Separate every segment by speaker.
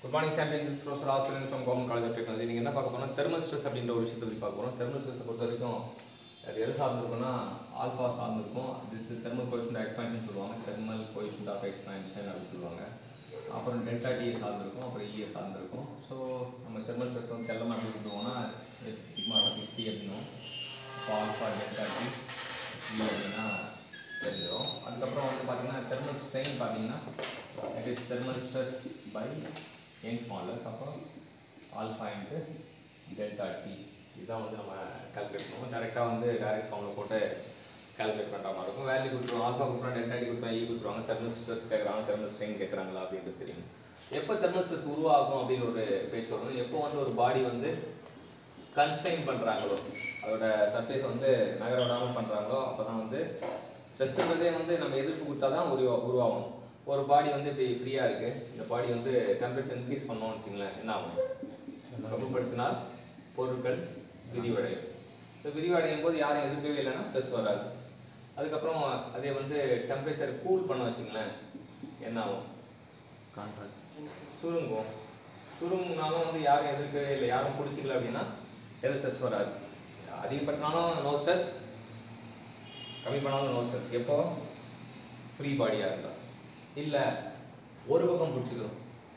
Speaker 1: Good morning champions professor Australian from government college of technology நீங்கள் என்ன பார்க்க போனால் தெர்மல் ஸ்ட்ரெஸ் அப்படின்ற ஒரு விஷயத்தை பற்றி பார்க்க போகிறோம் தெர்மல் ஸ்ட்ரெஸ்ஸை பொறுத்த வரைக்கும் அது எது சார்ந்திருக்கும்னா ஆல்ஃபா சார்ந்திருக்கும் திஸ் தெர்மல் கோஎஃபிஷியன்ட் எக்ஸ்பான்ஷன் சொல்லுவாங்க தெர்மல் கோஎஃபிஷியன்ட் ஆஃப் எக்ஸ்பான்ஷன் அப்படின்னு சொல்லுவாங்க அப்புறம் டெல்டா டிஏ சார்ந்திருக்கும் அப்புறம் இஏ சார்ந்திருக்கும் ஸோ நம்ம தெர்மல் ஸ்ட்ரெஸ் வந்து செல்லமாக எப்படி கொடுத்துருவோம்னா சிக்மா ஆஃப் டி அப்படின்னும் so alpha delta T E அப்படின்னா தெரிஞ்சிடும் அதுக்கப்புறம் வந்து பார்த்தீங்கன்னா தெர்மல் ஸ்ட்ரெயின் பார்த்தீங்கன்னா it is thermal stress by N ஸ்மாலஸ் அப்போ ஆல்ஃபா இன்ட்டு டெல்டா டி இதுதான் வந்து நம்ம கால்குலேட் பண்ணுவோம் டேரெக்டாக வந்து டைரக்ட் ஃபார்மில் போட்டு கால்குலேட் பண்ணுற மாதிரி இருக்கும் வேல்யூ கொடுத்துருவோம் ஆல்ஃபா கொடுத்துருவோம் டெல்டா டி கொடுத்துருவோம் ஈ கொடுத்துருவாங்க தெர்மல் ஸ்ட்ரெஸ் கேட்குறாங்க தெர்மல் ஸ்ட்ரெயின் கேட்குறாங்களா அப்படின்றது தெரியும் எப்போ தெர்மல் ஸ்ட்ரெஸ் உருவாகும் அப்படின்னு ஒரு பேச்சு வரும் எப்போ வந்து ஒரு பாடி வந்து கன்ஸ்டைன் பண்ணுறாங்களோ அதோட சர்ஃபேஸ் வந்து நகர விடாமல் பண்ணுறாங்களோ அப்போ தான் வந்து ஸ்ட்ரெஸ்ன்றதே வந்து நம்ம எதிர்ப்பு கொடுத்தா தான் உருவா உருவாகும் ஒரு பாடி வந்து இப்படி ஃப்ரீயாக இருக்குது இந்த பாடி வந்து டெம்பரேச்சர் இன்க்ரீஸ் பண்ணோம்னு வச்சுங்களேன் என்ன ஆகும் கம்மிப்படுத்தினால் பொருட்கள் விரிவடையும் இந்த விரிவடையும் போது யாரும் எதிர்க்கவே இல்லைன்னா ஸ்ட்ரெஸ் வராது அதுக்கப்புறம் அதே வந்து டெம்பரேச்சர் கூல் பண்ண வச்சுங்களேன் என்ன ஆகும்
Speaker 2: கான்ட்ராக்ட்
Speaker 1: சுருங்கும் சுருங்கினாலும் வந்து யாரும் எதிர்க்கவே இல்லை யாரும் பிடிச்சிக்கல அப்படின்னா எது ஸ்ட்ரெஸ் வராது அதிகப்பட்டாலும் நோ ஸ்ட்ரெஸ் கம்மி பண்ணாலும் நோ ஸ்ட்ரெஸ் எப்போ ஃப்ரீ பாடியாக இருந்தால் இல்லை ஒரு பக்கம் பிடிச்சிக்கிறோம்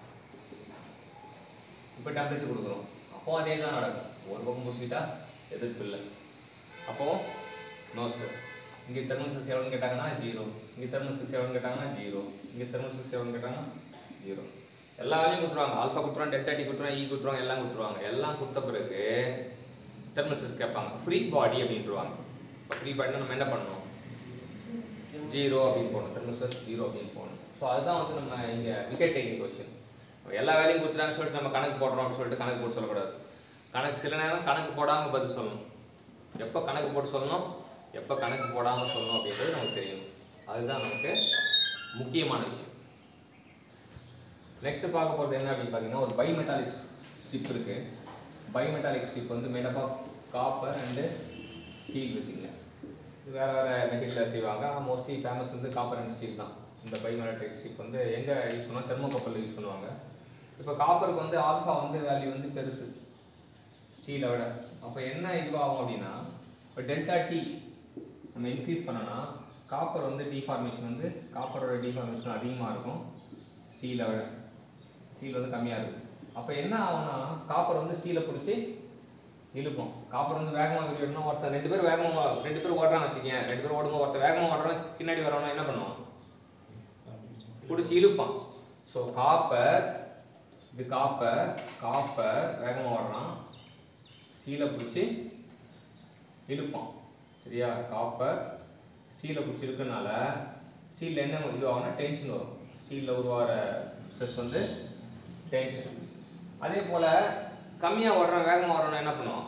Speaker 1: இப்போ டெம்பரேச்சர் கொடுக்குறோம் அப்போ அதே தான் நடக்கும் ஒரு பக்கம் பிடிச்சிக்கிட்டா எதிர்ப்பு இல்லை அப்போ நோ ஸ்ட்ரெஸ் இங்கே தெர்மல் ஸ்ட்ரெஸ் எவ்வளோன்னு கேட்டாங்கன்னா ஜீரோ இங்கே தெர்மல் ஸ்ட்ரெஸ் எவ்வளோன்னு கேட்டாங்கன்னா ஜீரோ இங்கே தெர்மல் ஸ்ட்ரெஸ் எவ்வளோன்னு கேட்டாங்கன்னா ஜீரோ எல்லா வேலையும் கொடுத்துருவாங்க ஆல்ஃபா கொடுத்துருவாங்க டெல்டா டி கொடுத்துருவாங்க இ கொடுத்துருவாங்க எல்லாம் கொடுத்துருவாங்க எல்லாம் கொடுத்த பிறகு தெர்மல் ஸ்ட்ரெஸ் கேட்பாங்க ஃப்ரீ பாடி அப்படின்ட்டுருவாங்க இப்போ ஃப்ரீ பாடினா நம்ம என்ன பண்ணணும் ஜீரோ அப்படின்னு போகணும் தெர்மல் ஸ்ட்ரெஸ் ஜீரோ அப்படின்னு போகணும் ஸோ அதுதான் வந்து நம்ம இங்கே விக்கெட் டேக்கிங் கொஸ்டின் எல்லா வேலையும் கொடுத்துட்டாங்கன்னு சொல்லிட்டு நம்ம கணக்கு போடுறோம் அப்படின்னு சொல்லிட்டு கணக்கு போட்டு சொல்லக்கூடாது கணக்கு சில நேரம் கணக்கு போடாமல் பதில் சொல்லணும் எப்போ கணக்கு போட்டு சொல்லணும் எப்போ கணக்கு போடாமல் சொல்லணும் அப்படின்றது நமக்கு தெரியணும் அதுதான் நமக்கு முக்கியமான விஷயம் நெக்ஸ்ட் பார்க்க போகிறது என்ன அப்படின்னு பார்த்தீங்கன்னா ஒரு பைமெட்டாலிக் ஸ்டிப் இருக்கு பைமெட்டாலிக் ஸ்டிப் வந்து made up of copper and steel வச்சுங்க இது வேறு வேறு மெட்டீரியலில் செய்வாங்க ஆனால் மோஸ்ட்லி ஃபேமஸ் வந்து காப்பர் அண்ட் ஸ்டீல் தான் இந்த பைமெட்டாலிக் ஸ்டிப் வந்து எங்கே யூஸ் பண்ணுவாங்க தெர்மோகப்பலில் யூஸ் பண்ணுவாங்க இப்போ காப்பருக்கு வந்து ஆல்ஃபா வந்து வேல்யூ வந்து பெருசு ஸ்டீலை விட அப்போ என்ன இதுவாகும் அப்படின்னா இப்போ டெல்டா டி நம்ம இன்க்ரீஸ் பண்ணோன்னா காப்பர் வந்து டிஃபார்மேஷன் வந்து காப்பரோட டிஃபார்மேஷன் அதிகமாக இருக்கும் ஸ்டீலை விட ஸ்டீல் வந்து கம்மியாக இருக்கும் அப்போ என்ன ஆகும்னா காப்பர் வந்து ஸ்டீலை பிடிச்சி இழுக்கும் காப்பர் வந்து வேகமாக விளையாடணும் ஒருத்தர் ரெண்டு பேர் வேகமாக ரெண்டு பேர் ஓடுறான்னு வச்சுக்கேன் ரெண்டு பேர் ஓடும்போது ஒருத்தர் வேகமாக ஓடுறான் பின்னாடி வரவனா என்ன பண்ணுவான் பிடிச்சி இழுப்பான் ஸோ காப்பர் இது காப்பர் காப்பர் வேகமாக ஓடுறான் ஸ்டீலை பிடிச்சி இழுப்பான் சரியா காப்பர் ஸ்டீலை பிடிச்சி இழுக்கனால ஸ்டீலில் என்ன இது ஆகும்னா டென்ஷன் வரும் ஸ்டீலில் உருவாகிற ஸ்ட்ரெஸ் வந்து டென்ஷன் அதே போல் கம்மியாக ஓடுறான் வேகமாக ஓடுறான் என்ன பண்ணுவான்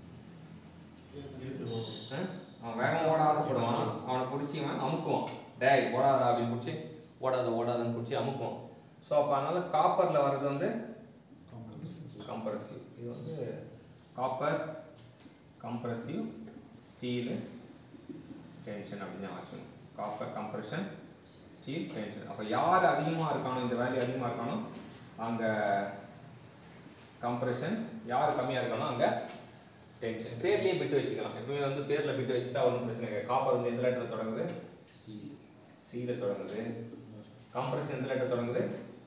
Speaker 1: ஆ? அவன் வேகமாக ஓட ஆசைப்படுவான் அவனை பிடிச்சி அவன் அமுக்குவான் டேய் ஓடாதா அப்படின்னு பிடிச்சி ஓடாத ஓடாதன்னு பிடிச்சி அமுக்குவான் ஸோ அப்போ அதனால காப்பரில் வர்றது வந்து கம்ப்ரசிவ் இது வந்து காப்பர் கம்ப்ரசிவ் ஸ்டீலு டென்ஷன் அப்படின்னு ஆச்சு காப்பர் கம்ப்ரெஷன் ஸ்டீல் டென்ஷன் அப்போ யார் அதிகமாக இருக்கானோ இந்த வேல்யூ அதிகமாக இருக்கானோ அங்கே கம்ப்ரெஷன் யார் கம்மியாக இருக்கானோ அங்கே டென்ஷன் பேர்லேயே பிட்டு வச்சுக்கலாம் எப்பவுமே வந்து பேரில் பிட்டு வச்சுட்டா ஒன்றும் பிரச்சனை இல்லை காப்பர் வந்து எந்த லெட்டர் தொடங்குது சீல தொடங்குது கம்ப்ரெஷன் எந்த லெட்டர் தொடங்குது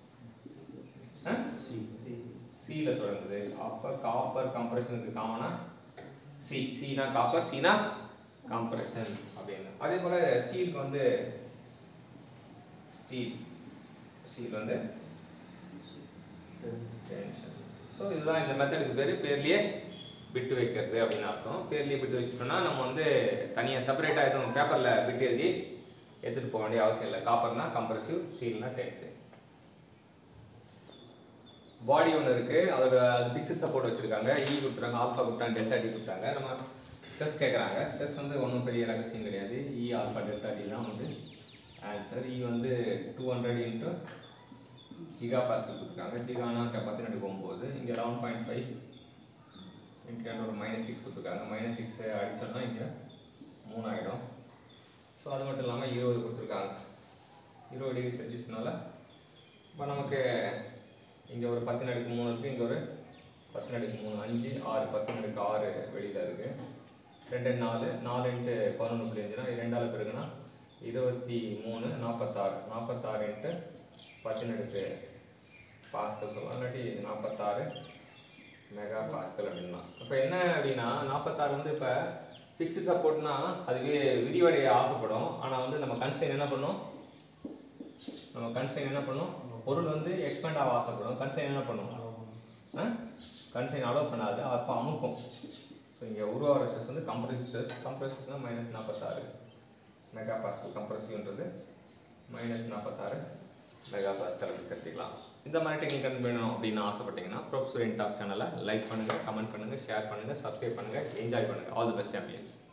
Speaker 1: சீல தொடங்குது அப்போ காப்பர் கம்ப்ரெஷனுக்கு காமனா சி சீனா காப்பர் சீனா கம்ப்ரெஷன் அப்படின்னு அதே போல் ஸ்டீலுக்கு வந்து ஸ்டீல் ஸ்டீல் வந்து டென்ஷன் ஸோ இதுதான் இந்த மெத்தடுக்கு பேர் பேர்லேயே பிட்டு வைக்கிறது அப்படின்னு அர்த்தம் பேர்லேயே பிட்டு வச்சுட்டோம்னா நம்ம வந்து தனியாக செப்பரேட்டாக எதுவும் பேப்பரில் பிட்டு எழுதி எடுத்துகிட்டு போக வேண்டிய அவசியம் இல்லை காப்பர்னா கம்ப்ரசிவ் ஸ்டீல்னா டென்ஷன் பாடி ஒன்று இருக்குது அதோட ஃபிக்ஸட் சப்போர்ட் வச்சுருக்காங்க இ கொடுத்துறாங்க ஆல்ஃபா கொடுத்தாங்க டெல்டா டி கொடுத்தாங்க நம்ம ஸ்ட்ரெஸ் கேட்குறாங்க ஸ்ட்ரெஸ் வந்து ஒன்றும் பெரிய ரகசியம் கிடையாது இ ஆல்ஃபா டெல்டா டி தான் வந்து ஆன்சர் இ வந்து two hundred into giga pascal கொடுத்துருக்காங்க ஜிகானா பத்து போகும்போது இங்கே லெவன் பாயிண்ட் ஃபைவ் இங்கே ஒரு மைனஸ் சிக்ஸ் கொடுத்துருக்காங்க மைனஸ் சிக்ஸ் அடித்தோம்னா இங்கே மூணாயிடும் ஸோ அது மட்டும் இல்லாமல் இருபது கொடுத்துருக்காங்க இருபது டிகிரி செல்சியஸ்னால இப்போ நமக்கு இங்கே ஒரு பத்து நடுக்கு மூணு இருக்குது இங்கே ஒரு பத்து நடுக்கு மூணு அஞ்சு ஆறு பத்து நடுக்கு ஆறு வெளியில் இருக்குது ரெண்டு நாலு நாலு இன்ட்டு பதினொன்று புள்ளி அஞ்சுனா இது ரெண்டாவது பிறகுனா இருபத்தி மூணு நாற்பத்தாறு நாற்பத்தாறு இன்ட்டு பத்து நடுக்கு பாஸ்கல் சொல்லலாம் இல்லாட்டி நாற்பத்தாறு மெகா பாஸ்கல் அப்படின்னா இப்போ என்ன அப்படின்னா நாற்பத்தாறு வந்து இப்போ ஃபிக்ஸ்டு சப்போர்ட்னா அது வி- விரிவடைய ஆசைப்படும் ஆனால் வந்து நம்ம கன்ஸ்டைன் என்ன பண்ணும் நம்ம கன்ஸ்டைன் என்ன பண்ணும் பொருள் வந்து எக்ஸ்பேண்ட் ஆக ஆசைப்படும் கன்ஸ்டைன் என்ன பண்ணும் கன்ஸ்டைன் அலோவ் பண்ணாது அப்போ அமுக்கும் ஸோ இங்கே உருவாகிற ஸ்ட்ரெஸ் வந்து கம்ப்ரஸ் ஸ்ட்ரெஸ் கம்ப்ரஸ் ஸ்ட்ரெஸ்னால் மைனஸ் நாற்பத்தாறு மெகா பாஸ்கல் கம்ப்ரஸிவ்ன்றது மைனஸ் நாற்பத்தாறு மெகா பாஸ்கல் அப்படி கற்றுக்கலாம் இந்த மாதிரி டெக்னிக் கண்டு வேணும் அப்படின்னு ஆசைப்பட்டீங்கன்னா ப்ரொஃபஸர் இன் டாப் சேனலை லைக் பண்ணுங்கள் கமெண்ட் பண்ணுங்கள் ஷேர் பண்ணுங்கள் சப்ஸ்கிரைப் பண்ணுங்கள் என்ஜாய் பண்ணுங்கள் ஆல் தி பெஸ்ட் சாம்பியன்ஸ்